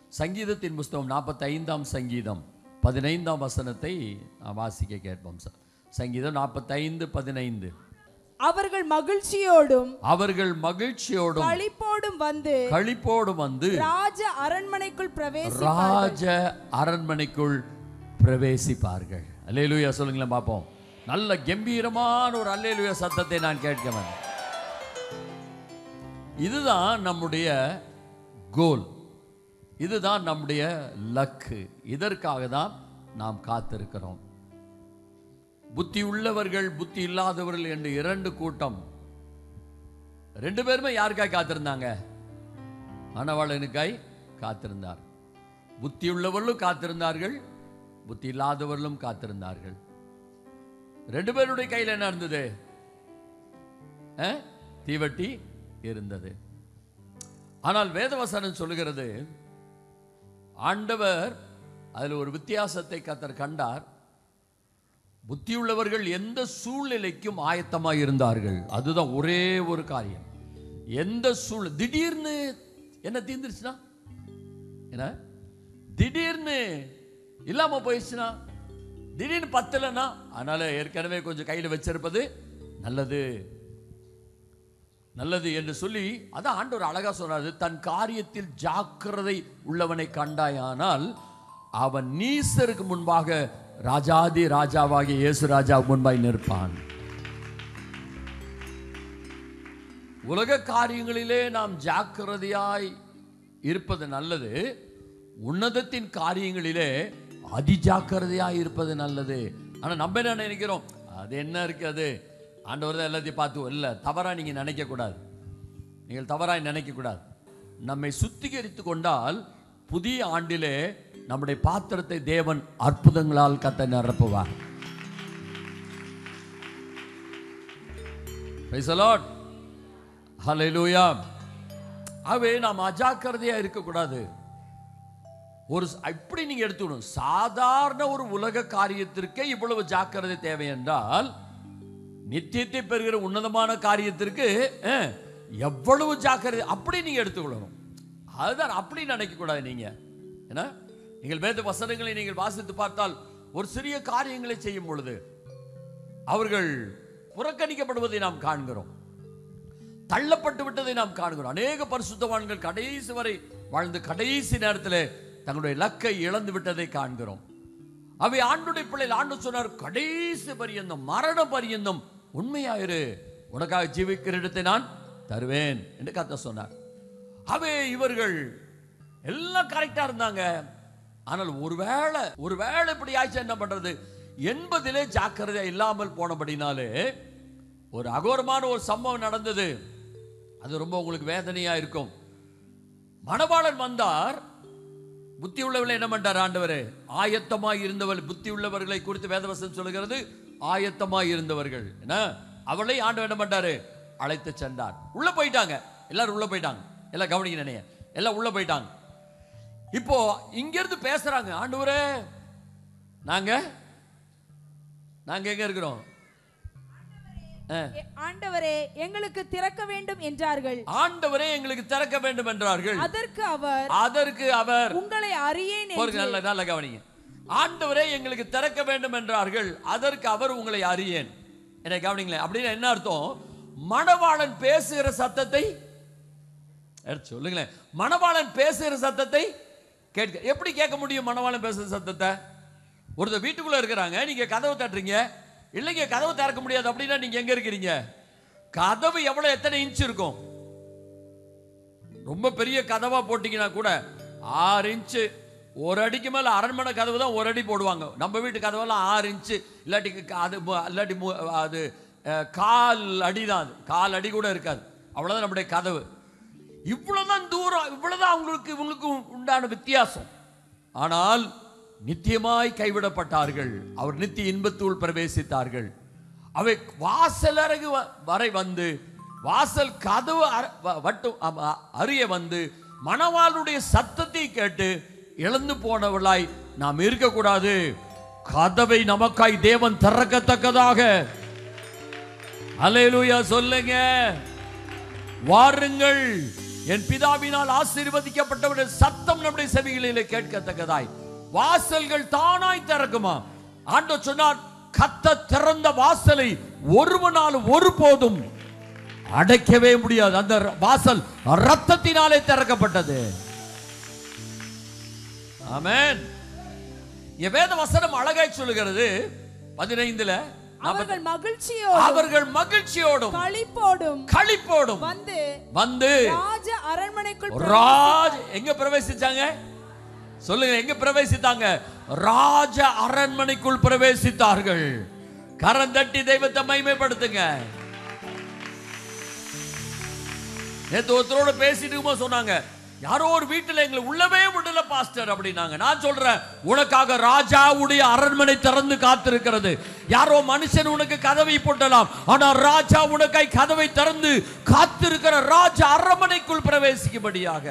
சங்கீதத்தின் புஸ்தகம் நாற்பத்தி ஐந்தாம் சங்கீதம் பதினைந்தாம் வசனத்தை நாம் வாசிக்க கேட்போம் சார் சங்கீதம் நாற்பத்தைந்து பதினைந்து அவர்கள் மகிழ்ச்சியோடும் அவர்கள் மகிழ்ச்சியோடும் களிப்போடும் வந்து களிப்போடு வந்து ராஜ அரண்மனைக்குள் பிரவேசி ராஜ அரண்மனைக்குள் பிரவேசிப்பார்கள் அல்லேலூயா சொல்லுங்களேன் பார்ப்போம் நல்ல கம்பீரமான ஒரு அல்லேலூயா சத்தத்தை நான் கேட்க வேண்டும் இதுதான் நம்முடைய கோல் இதுதான் நம்முடைய லக்கு இதற்காக தான் நாம் காத்திருக்கிறோம் புத்தி உள்ளவர்கள் புத்தி இல்லாதவர்கள் என்று இரண்டு கூட்டம் ரெண்டு பேருமே யாருக்காய் காத்திருந்தாங்க மணவாளனுக்காய் காத்திருந்தார் புத்தி உள்ளவர்களும் காத்திருந்தார்கள் புத்தி இல்லாதவர்களும் காத்திருந்தார்கள் ரெண்டு பேருடைய கையில் என்ன இருந்தது அஹ்? தீவட்டி இருந்தது ஆனால் வேதவசனம் சொல்லுகிறது ஆண்டவர் அதில் ஒரு வித்தியாசத்தை கத்தர் கண்டார் புத்தியுள்ளவர்கள் எந்த சூழ்நிலைக்கும் ஆயத்தமாக இருந்தார்கள் அதுதான் ஒரே ஒரு காரியம் எந்த சூழ் திடீர்னு என்ன தீர்ந்துருச்சுன்னா என்ன திடீர்னு இல்லாம போயிடுச்சுன்னா திடீர்னு பத்தலைன்னா அதனால ஏற்கனவே கொஞ்சம் கையில் வச்சிருப்பது நல்லது நல்லது என்று சொல்லி அதான் ஆண்டவர் அழகா சொன்னாரு தன் காரியத்தில் ஜாக்கிரதை உள்ளவனை கண்டாயானால் அவன் நீசருக்கு முன்பாக ராஜாதி ராஜாவாகிய இயேசு ராஜா முன்பாய் நிற்பான் உலக காரியங்களிலே நாம் ஜாக்கிரதையாய் இருப்பது நல்லது உன்னதத்தின் காரியங்களிலே அதிஜாக்கிரதையாய் இருப்பது நல்லது ஆனா நம்ம என்ன நினைக்கிறோம் அது என்ன இருக்கு அது ஆண்டவர் தான் எல்லாத்தையும் பார்த்து இல்லை தவறா நீங்க நினைக்க கூடாது நீங்கள் தவறாய் நினைக்க கூடாது நம்மை சுத்திகரித்து கொண்டால் புதிய ஆண்டிலே நம்முடைய பாத்திரத்தை தேவன் அற்புதங்களால் கத்த நிரப்புவார் Praise the Lord. Hallelujah. ஆகவே நாம் அஜாக்கிரதையா இருக்கக்கூடாது ஒரு ச- இப்படி நீங்க எடுத்துக்கணும் சாதாரண ஒரு உலக காரியத்திற்கே இவ்வளவு ஜாக்கிரதை தேவை என்றால் நித்தியத்தை பெறுகிற உன்னதமான காரியத்திற்கு அஹ், எவ்வளவு ஜாக்கிரதை அப்படி நீங்க எடுத்துக்கொள்ளணும் அதுதான் அப்படி நினைக்க கூடாது நீங்க என்ன நீங்கள் வேத வசனங்களை நீங்கள் வாசித்து பார்த்தால் ஒரு சிறிய காரியங்களை செய்யும் பொழுது அவர்கள் புறக்கணிக்கப்படுவதை நாம் காண்கிறோம் தள்ளப்பட்டு விட்டதை நாம் காண்கிறோம் அநேக பரிசுத்தவான்கள் கடைசி வரை வாழ்ந்து கடைசி நேரத்தில் தங்களுடைய லக்கை இழந்து விட்டதை காண்கிறோம் அவை ஆண்டுடைய பிள்ளைகள் ஆண்டு சொன்னார் கடைசி பரியந்தம் மரண பரியந்தம் உண்மையாயிரு உனக்காக ஜீவிக்கிற இடத்தை நான் தருவேன் என்று கத்த சொன்னார் அவே இவர்கள் எல்லாம் கரெக்டா இருந்தாங்க ஆனால் ஒருவேளை ஒருவேளை இப்படி ஆயிடுச்சு என்ன பண்றது என்பதிலே ஜாக்கிரதை இல்லாமல் போனபடினாலே ஒரு அகோரமான ஒரு சம்பவம் நடந்தது அது ரொம்ப உங்களுக்கு வேதனையா இருக்கும் மணவாளன் வந்தார் புத்தி உள்ளவர்களை என்ன பண்றார் ஆண்டவரே ஆயத்தமாய் இருந்தவர்கள் புத்தி உள்ளவர்களை குறித்து வேதவசனம் சொல்லுகிறது ஆயத்தமாய் இருந்தவர்கள் என்ன அவளை ஆண்டவர் என்ன பண்றாரு அழைத்து சென்றார் உள்ள போயிட்டாங்க எல்லாரும் உள்ள போயிட்டாங்க எல்லாம் கவனிக்க நினைய எல்லாம் உள்ள போயிட்டாங்க இப்போ இங்க இருந்து பேசுறாங்க ஆண்டவரே நாங்க நாங்க எங்க இருக்கிறோம் அஹ், எ- ஆண்டவரே எங்களுக்கு திறக்க வேண்டும் என்றார்கள் ஆண்டவரே எங்களுக்கு திறக்க வேண்டும் என்றார்கள் அதற்கு அவர் அதற்கு அவர் உங்களை அறியேன் ஒரு என்று நல்ல நல்ல கவனிங்க ஆண்டவரே எங்களுக்கு திறக்க வேண்டும் என்றார்கள் அதற்கு அவர் உங்களை அறியேன் என்னை கவனிங்களேன் அப்படின்னு என்ன அர்த்தம் மணவாளன் பேசுகிற சத்தத்தை எடுத்து சொல்லுங்களேன் மணவாளன் பேசுகிற சத்தத்தை கேட்க எப்படி கேட்க முடியும் மணவாளன் பேசுகிற சத்தத்தை ஒருத்தர் வீட்டுக்குள்ள இருக்கிறாங்க நீங்க கதவை தட்டுறீங்க இல்லைங்க கதவை திறக்க முடியாது அப்படின்னா நீங்க எங்க இருக்கிறீங்க கதவு எவ்வளவு எத்தனை இன்ச் இருக்கும் ரொம்ப பெரிய கதவா போட்டீங்கன்னா கூட ஆறு இன்ச்சு ஒரு அடிக்கு மேல அரண்மனை கதவு தான் ஒரு அடி போடுவாங்க நம்ம வீட்டு கதவெல்லாம் ஆறு இன்ச்சு இல்லாட்டி க- அது மு- இல்லாட்டி மு- அது அஹ், கால் அடி தான் அது கால் அடி கூட இருக்காது அவ்வளவுதான் நம்முடைய கதவு இவ்வளவுதான் தூரம் இவ்வளவுதான் அவங்களுக்கு இவங்களுக்கு உண்டான வித்தியாசம் ஆனால் நித்தியமாய் கைவிடப்பட்டார்கள் அவர் நித்திய இன்பத்துள் பிரவேசித்தார்கள் அவை வாசலரகு வ- வரை வந்து வாசல் கதவு அர- வ- வட்டும் அ- அ- அருகே வந்து மணவாளுடைய சத்தத்தை கேட்டு இழந்து போனவளாய் நாம் இருக்கக்கூடாது கதவை நமக்காய் தேவன் திறக்கத்தக்கதாக அலையலூயா சொல்லுங்க வாருங்கள் என் பிதாவினால் ஆசீர்வதிக்கப்பட்டவருடைய சத்தம் நம்முடைய செவிகளிலே கேட்கத்தக்கதாய் வாசல்கள் தானாய் திறக்குமா ஆண்டவர் சொன்னார் கத்த திறந்த வாசலை ஒருவனாலும் ஒருபோதும் அடைக்கவே முடியாது அந்த வாசல் ரத்தத்தினாலே திறக்கப்பட்டது ஆமென் என் வேத வசனம் அழகாய் சொல்லுகிறது பதினைந்துல அவர்கள் மகிழ்ச்சியோடும் அவர்கள் மகிழ்ச்சியோடும் களிப்போடும் களிப்போடும் வந்து வந்து ராஜ அரண்மனைக்குள் ராஜ் எங்க பிரவேசிச்சாங்க சொல்லுங்க எங்க பிரவேசித்தாங்க ராஜ அரண்மனைக்குள் பிரவேசித்தார்கள் கரம் தட்டி தெய்வத்தை மைமைப்படுத்துங்க நேத்து ஒருத்தரோட பேசிட்டு இருக்கும்போது சொன்னாங்க யாரோ ஒரு வீட்டுல எங்களை உள்ளவே விடல பாஸ்டர் அப்படின்னாங்க நான் சொல்றேன் உனக்காக ராஜாவுடைய அரண்மனை திறந்து காத்திருக்கிறது யாரோ மனுஷன் உனக்கு கதவை போட்டலாம் ஆனா ராஜா உனக்காய் கதவை திறந்து காத்திருக்கிற ராஜா அரண்மனைக்குள் பிரவேசிக்கும்படியாக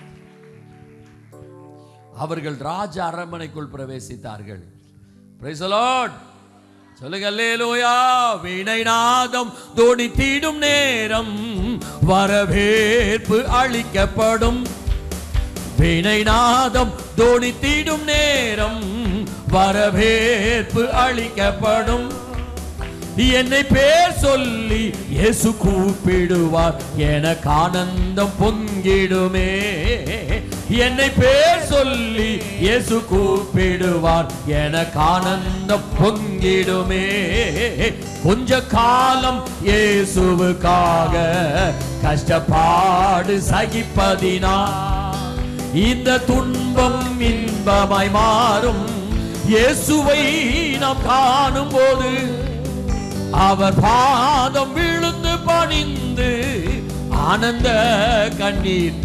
அவர்கள் ராஜ அரண்மனைக்குள் பிரவேசித்தார்கள் Praise the Lord. சொல்லுங்க அல்லேலூயா வீணை நாதம் தோணி தீடும் நேரம் வரவேற்பு அளிக்கப்படும் வீணை நாதம் தோணி தீடும் நேரம் வரவேற்பு அளிக்கப்படும் என்னை பேர் சொல்லி இயேசு கூப்பிடுவார் எனக்கு ஆனந்தம் பொங்கிடுமே என்னை பேர் சொல்லி இயேசு கூப்பிடுவார் எனக்கு ஆனந்தம் பொங்கிடுமே கொஞ்ச காலம் இயேசுவுக்காக கஷ்டப்பாடு சகிப்பதினா இந்த துன்பம் இன்பமாய் மாறும் இயேசுவை நாம் காணும் போது அவர் பாதம் விழுந்து பணிந்து ஆனந்த கண்ணீர்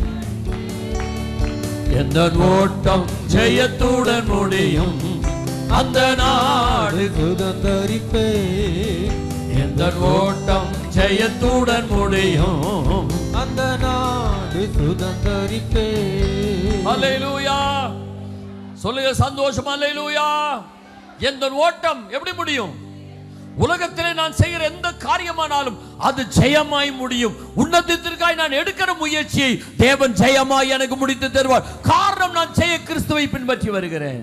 எந்த ஓட்டம் ஜெயத்துடன் முடியும் அந்த நாடு சுதந்தரிப்பே எந்த ஓட்டம் ஜெயத்துடன் முடியும் அந்த நாடு சுதந்தரிப்பே அல்லேலூயா சொல்லுங்க சந்தோஷம் அல்லேலூயா எந்த ஓட்டம் எப்படி முடியும் உலகத்திலே நான் செய்கிற எந்த காரியமானாலும் அது ஜெயமாய் முடியும் உன்னதத்திற்காய் நான் எடுக்கிற முயற்சியை தேவன் ஜெயமாய் எனக்கு முடித்து தருவார் காரணம் நான் ஜெய கிறிஸ்துவை பின்பற்றி வருகிறேன்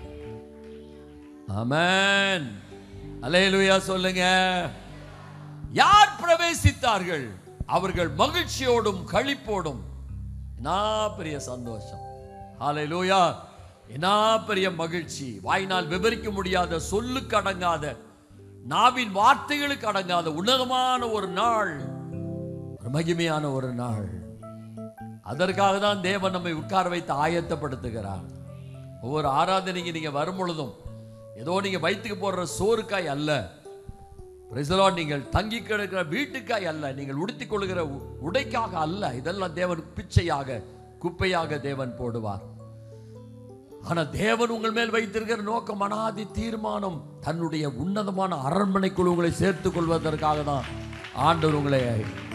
ஆமென் அல்லேலூயா சொல்லுங்க யார் பிரவேசித்தார்கள் அவர்கள் மகிழ்ச்சியோடும் களிப்போடும் என்ன பெரிய சந்தோஷம் ஹalleluya என்ன பெரிய மகிழ்ச்சி வாயினால் விவரிக்க முடியாத சொல்லுக்கு அடங்காத நாவின் வார்த்தைகளுக்கு அடங்காத உன்னதமான ஒரு நாள் ஒரு மகிமையான ஒரு நாள் அதற்காக தான் தேவன் நம்மை உட்கார வைத்து ஆயத்தப்படுத்துகிறார் ஒவ்வொரு ஆராதனைக்கு நீங்க வரும் பொழுதும் ஏதோ நீங்க வயிற்றுக்கு போடுற சோறுக்காய் அல்ல Praise the Lord. நீங்கள் தங்கி கிடக்கிற வீட்டுக்காய் அல்ல நீங்கள் உடுத்திக் கொள்கிற உ- உடைக்காக அல்ல இதெல்லாம் தேவன் பிச்சையாக குப்பையாக தேவன் போடுவார் ஆனா தேவன் உங்கள் மேல் வைத்திருக்கிற நோக்கம் அனாதி தீர்மானம் தன்னுடைய உன்னதமான அரண்மனைக்குள் உங்களை சேர்த்துக் கொள்வதற்காக தான் ஆண்டவர் உங்களை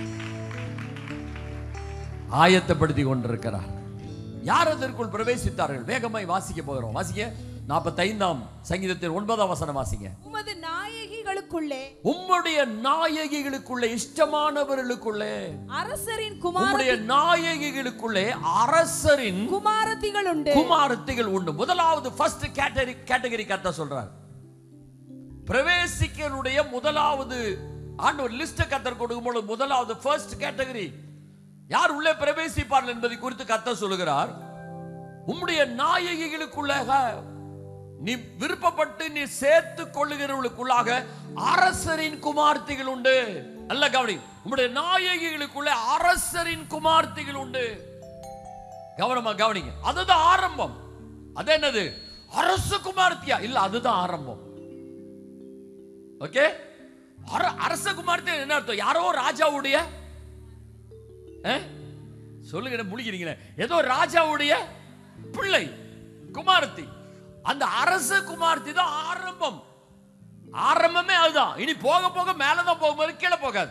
ஆயத்தப்படுத்தி கொண்டிருக்கிறார் யார் அதற்குள் பிரவேசித்தார்கள் வேகமாய் வாசிக்க போகிறோம் வாசிக்க நாற்பத்தைந்தாம் சங்கீதத்தின் ஒன்பதாம் வசனம் வாசிங்க உமது நாயகிகளுக்குள்ளே உம்முடைய நாயகிகளுக்குள்ளே இஷ்டமானவர்களுக்குள்ளே அரசரின் குமார உம்முடைய நாயகிகளுக்குள்ளே அரசரின் குமாரத்திகள் உண்டு குமாரத்திகள் உண்டு முதலாவது ஃபர்ஸ்ட் கேட்டகரி கேட்டகரி கத்த சொல்றார் பிரவேசிக்கனுடைய முதலாவது ஆண்டவர் லிஸ்ட் கத்தர் கொடுக்கும்போது முதலாவது ஃபர்ஸ்ட் கேட்டகரி யார் உள்ளே பிரவேசிப்பார்கள் என்பதை குறித்து கத்த சொல்லுகிறார் உம்முடைய நாயகிகளுக்குள்ளாக நீ விருப்பப்பட்டு நீ சேர்த்து கொள்ளுகிறவர்களுக்குள்ளாக அரசரின் குமார்த்திகள் உண்டு நல்ல கவனி உம்முடைய நாயகிகளுக்குள்ள அரசரின் குமார்த்திகள் உண்டு கவனமா கவனிங்க அதுதான் ஆரம்பம் அது என்னது அரச குமார்த்தியா இல்ல அதுதான் ஆரம்பம் ஓகே அரச குமார்த்தி என்ன அர்த்தம் யாரோ ராஜாவுடைய அஹ்? சொல்லுங்க என்ன முழிக்கிறீங்களே ஏதோ ராஜாவுடைய பிள்ளை குமாரத்தி அந்த அரச குமார்த்தி தான் ஆரம்பம் ஆரம்பமே அதுதான் இனி போக போக மேலதான் போகும்போது கீழே போகாது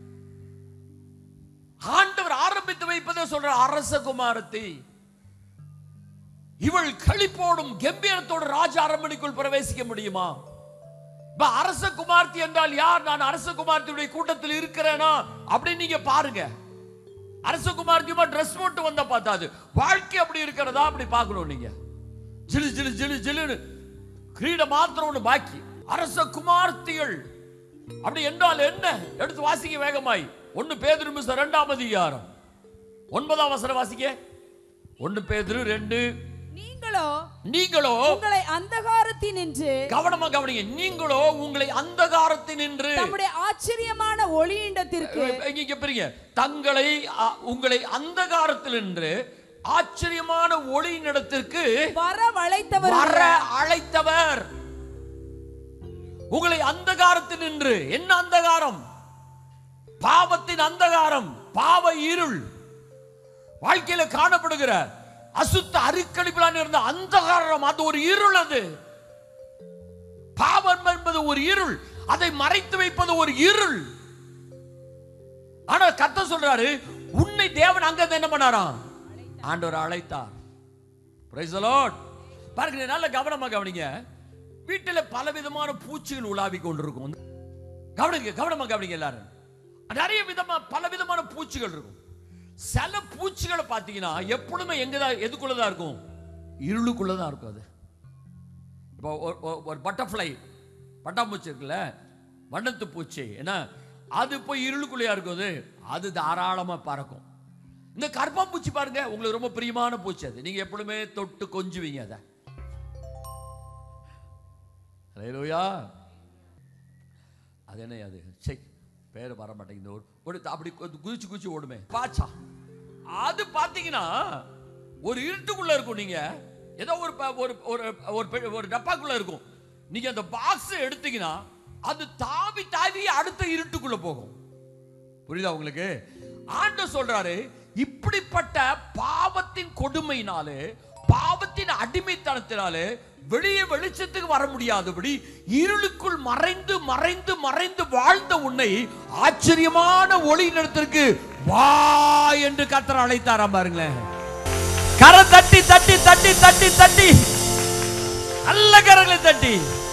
ஆண்டவர் ஆரம்பித்து வைப்பதை சொல்ற அரச குமாரத்தி இவள் களிப்போடும் கம்பீரத்தோடு ராஜ அரண்மனைக்குள் பிரவேசிக்க முடியுமா இப்ப அரச குமார்த்தி என்றால் யார் நான் அரச குமார்த்தியுடைய கூட்டத்தில் இருக்கிறேனா அப்படின்னு நீங்க பாருங்க அரசகுமார்த்தியமா ட்ரெஸ் போட்டு வந்தா பார்த்தாது வாழ்க்கை அப்படி இருக்கிறதா அப்படி பார்க்கணும் நீங்க ஜிலு ஜிலு ஜிலு ஜிலுன்னு கிரீட மாத்திரம் ஒண்ணு பாக்கி அரச குமார்த்திகள் அப்படி என்றால் என்ன எடுத்து வாசிக்க வேகமாய் ஒன்னு பேதுரு மிஸ் இரண்டாம் அதிகாரம் ஒன்பதாம் வசனம் வாசிக்க ஒன்னு பேதுரு ரெண்டு நீங்களோ நீங்களோ உங்களை அந்தகாரத்தினின்று கவனமா கவனிங்க நீங்களோ உங்களை அந்தகாரத்தில் நின்று நம்முடைய ஆச்சரியமான ஒளியிண்டத்திற்கு இங்க பெரிய தங்களை அ, உங்களை அந்தகாரத்தில் நின்று ஆச்சரியமான ஒளியின் இடத்திற்கு வர வளைத்தவர் வர அழைத்தவர் உங்களை அந்தகாரத்தில் நின்று என்ன அந்தகாரம் பாவத்தின் அந்தகாரம் பாவ இருள் வாழ்க்கையில காணப்படுகிற அசுத்த அரிக்கணிப்பிலான இருந்த அந்தகாரம் அது ஒரு இருள் அது பாவம் என்பது ஒரு இருள் அதை மறைத்து வைப்பது ஒரு இருள் ஆனா கத்த சொல்றாரு உன்னை தேவன் அங்க இருந்து என்ன பண்ணாராம் ஆண்டவர் அழைத்தார் Praise the Lord. பாருங்க நல்ல கவனமா கவனிங்க வீட்டில் பலவிதமான பூச்சிகள் உலாவி கொண்டிருக்கும் கவனிங்க கவனமா கவனிங்க எல்லாரும் நிறைய விதமா பல விதமான பூச்சிகள் இருக்கும் சில பூச்சிகளை பார்த்தீங்கன்னா எப்பொழுதுமே எங்கதான் எதுக்குள்ளதான் இருக்கும் இருளுக்குள்ளதான் இருக்கும் அது இப்போ ஒரு- ஒரு- ஒரு பட்டர்ஃப்ளை பட்டாம்பூச்சி இருக்குல்ல வண்ணத்து பூச்சி என்ன அது போய் இருளுக்குள்ளேயா இருக்கும் அது அது தாராளமா பறக்கும் இந்த கருப்பாம்பூச்சி பாருங்க உங்களுக்கு ரொம்ப பிரியமான பூச்சி அது நீங்க எப்பொழுதுமே தொட்டு கொஞ்சுவீங்க அதை ஹalleluya அது என்ன அது சே பேர் வர மாட்டேங்குது ஒரு ஒரு அப்படி கு- குதிச்சு குதிச்சு ஓடுமே பாச்சா அது பாத்தீங்கன்னா ஒரு இருட்டுக்குள்ள இருக்கும் நீங்க ஏதோ ஒரு ப- ஒரு ஒரு ஒரு பெ- ஒரு டப்பாக்குள்ள இருக்கும் நீங்க அந்த பாக்ஸ் எடுத்தீங்கன்னா அது தாவி தாவி அடுத்த இருட்டுக்குள்ள போகும் புரியுதா உங்களுக்கு ஆண்டு சொல்றாரு இப்படிப்பட்ட பாவத்தின் கொடுமையினாலே பாவத்தின் அடிமைத்தனத்தினாலே வெளியே வெளிச்சத்துக்கு வர முடியாதபடி இருளுக்குள் மறைந்து மறைந்து மறைந்து வாழ்ந்த உன்னை ஆச்சரியமான ஒளி நிறத்திற்கு வா என்று கத்தர் அழைத்தாராம் பாருங்களேன் கரை தட்டி தட்டி தட்டி தட்டி தட்டி நல்ல கரங்களை தட்டி